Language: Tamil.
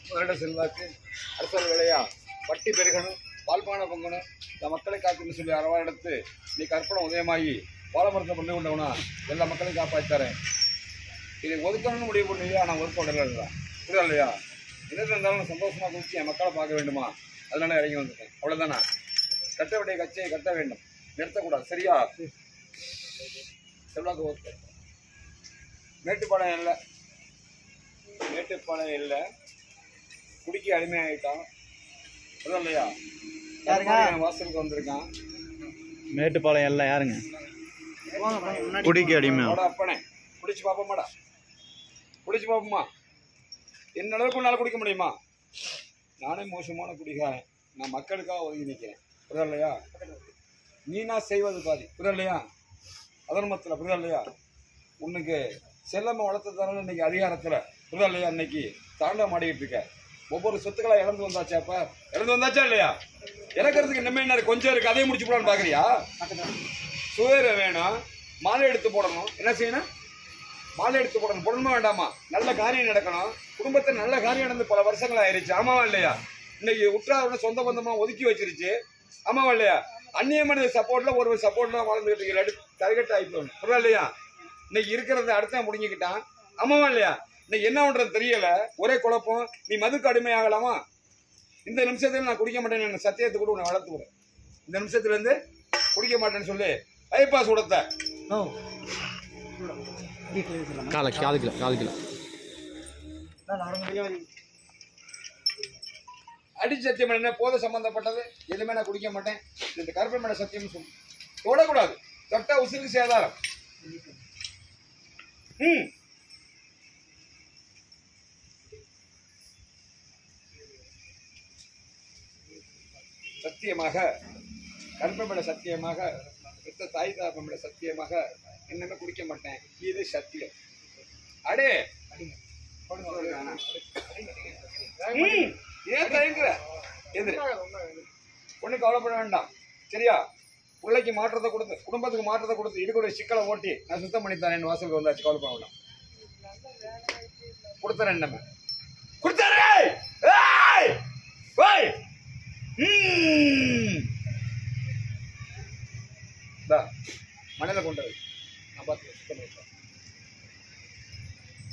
வருட செல்வாக்கு அரசல் விளையா வட்டி பெருகணும் பால்பான பொங்கணும் இந்த மக்களை காக்குன்னு சொல்லி அரவா எடுத்து நீ கற்பனை உதயமாகி பாலமரத்தை பண்ணி கொண்டவனா எல்லா மக்களையும் காப்பாற்றாரேன் இதை ஒதுக்கணும்னு முடிவு பண்ணியா நான் ஒதுக்க விடல புரியல இல்லையா என்ன இருந்தாலும் சந்தோஷமா குடிச்சு என் மக்களை பார்க்க வேண்டுமா அதனால இறங்கி வந்துட்டேன் அவ்வளோதானா கட்ட வேண்டிய கட்சியை கட்ட வேண்டும் நிறுத்தக்கூடாது சரியா செல்வாக்கு ஓகே மேட்டுப்பாளையம் இல்லை மேட்டுப்பாளையம் இல்லை குடிக்க அடிமையாயிட்டான் புரியல இல்லையா யாருங்க? என் வாசலுக்கு வந்திருக்கான் மேட்டுப்பாளையம் எல்லாம் யாருங்க குடிக்க அடிமை அவட அப்பனே குடிச்சு பாப்போமாடா குடிச்சு பாப்போமா என்ன அளவுக்கு உன்னால குடிக்க முடியுமா நானே மோசமான குடிகாரன் நான் மக்களுக்காக ஒதுங்கி நிற்கிறேன் புரியுதா இல்லையா நீ நான் செய்வது பாதி புரியுதா இல்லையா அதர்மத்தில் புரியுதா இல்லையா உனக்கு செல்லம்மா வளர்த்ததால இன்னைக்கு அதிகாரத்தில் புரியுதா இல்லையா இன்னைக்கு தாண்டா மாடிக்கிட்டு இருக்க ஒவ்வொரு சொத்துக்களா இழந்து வந்தாச்சா அப்ப இழந்து வந்தாச்சா இல்லையா இறக்கிறதுக்கு இன்னமே என்ன இருக்கு? கொஞ்சம் இருக்கு அதையும் முடிச்சு போடான்னு பாக்குறியா சுவேர வேணும் மாலை எடுத்து போடணும் என்ன செய்யணும் மாலை எடுத்து போடணும் போடணுமா வேண்டாமா நல்ல காரியம் நடக்கணும் குடும்பத்தை நல்ல காரியம் நடந்து பல வருஷங்கள் ஆயிருச்சு ஆமாவா இல்லையா இன்னைக்கு உற்றாரோட சொந்த பந்தமா ஒதுக்கி வச்சிருச்சு ஆமாவா இல்லையா அந்நிய மனித சப்போர்ட்ல ஒரு சப்போர்ட்ல வாழ்ந்துகிட்டு இருக்கிற தரகட்டு ஆகி போகணும் புரியல இல்லையா இன்னைக்கு இருக்கிறத அடுத்த முடிஞ்சுக்கிட்டான் ஆமாவா இல்லையா இன்னைக்கு என்ன பண்றது தெரியல ஒரே குழப்பம் நீ மதுக்கு அடிமையாகலாமா இந்த நிமிஷத்துல நான் குடிக்க மாட்டேன்னு சத்தியத்தை கூட உன்னை வளர்த்து விடு இந்த நிமிஷத்துல இருந்து குடிக்க மாட்டேன்னு சொல்லி பைபாஸ் உடத்த ஓ வீட்டில் இருக்கலாமா கால காது கிலோ காது கிலோ நான் அரை மணியாக அடி சத்தியம் என்ன போத சம்பந்தப்பட்டது எதுவுமே நான் குடிக்க மாட்டேன் இந்த கருப்பை மேல சத்தியம் சொல்லு தொடக்கூடாது தொட்டா உசுருக்கு சேதாரம் ம் சத்தியமாக கருப்பை மேல சத்தியமாக பெத்த தாய் தாப்பை மேல சத்தியமாக என்னமே குடிக்க மாட்டேன் இது சத்தியம் அடே ம், ஏன் தயங்குற எதிர ஒன்றும் கவலைப்பட வேண்டாம் சரியா பிள்ளைக்கு மாற்றத்தை கொடுத்து குடும்பத்துக்கு மாற்றத்தை கொடுத்து இதுக்கு ஒரு சிக்கலை ஓட்டி நான் சுத்தம் பண்ணி தரேன் வாசலுக்கு வந்தாச்சு கவலைப்பட வேண்டாம் கொடுத்துறேன் நம்ம கொடுத்துறேன் ஏய்! ஏய்! ம். இந்தா, மணல கொண்டு வை. நான் பார்த்து சுத்தம் பண்ணி தரேன்.